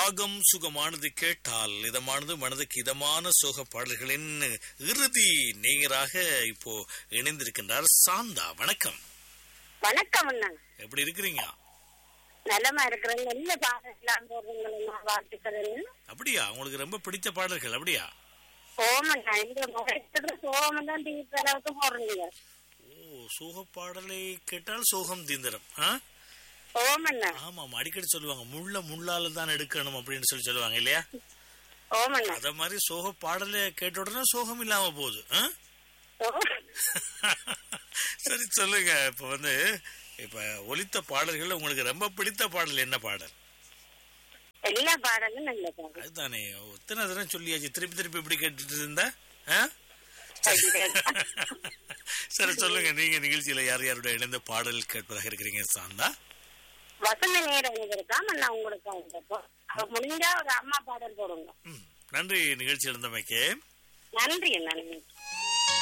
ராகம் சுகமானது கேட்டால் இதமானது மனதுக்கு இதமான சோக பாடல்களின் இறுதி நேயராக இப்போ இணைந்திருக்கின்றார் சாந்தா வணக்கம் வணக்கம் அண்ணா எப்படி இருக்கிறீங்க நலமா இருக்கிறேன் நல்ல பாடம் எல்லாம் போடுறீங்களா வாழ்த்துக்கள் அப்படியா உங்களுக்கு ரொம்ப பிடித்த பாடல்கள் அப்படியா ஓமண்ணா இந்த முகத்துல சோமம் தான் தீர்த்த அளவுக்கு போடுறீங்க ஓ சோக பாடலை கேட்டால் சோகம் தீந்திரம் ஆ ஓமண்ணா ஆமாம் அடிக்கடி சொல்லுவாங்க முள்ள முள்ளால தான் எடுக்கணும் அப்படின்னு சொல்லி சொல்லுவாங்க இல்லையா ஓமண்ணா அத மாதிரி சோக பாடலை கேட்ட உடனே சோகம் இல்லாம போகுது ஆ? ஓ சரி சொல்லுங்க இப்ப வந்து இப்ப ஒலித்த பாடல்கள் உங்களுக்கு ரொம்ப பிடித்த பாடல் என்ன பாடல் எல்லா பாடலும் நல்ல பாடம் அதுதானே எத்தனை தடவை சொல்லியாச்சு திருப்பி திருப்பி இப்படி கேட்டுட்டு இருந்தா ஆ? சரி சொல்லுங்க நீங்க நிகழ்ச்சியில யார் யாருடைய இணைந்த பாடல் கேட்பதாக இருக்கிறீங்க சாந்தா வசந்த நேரம் இருக்காம நான் உங்களுக்கு வந்தப்போ அப்ப முடிஞ்சா ஒரு அம்மா பாடல் போடுங்க ம், நன்றி நிகழ்ச்சி இருந்தமைக்கு நன்றி அண்ணா நன்றி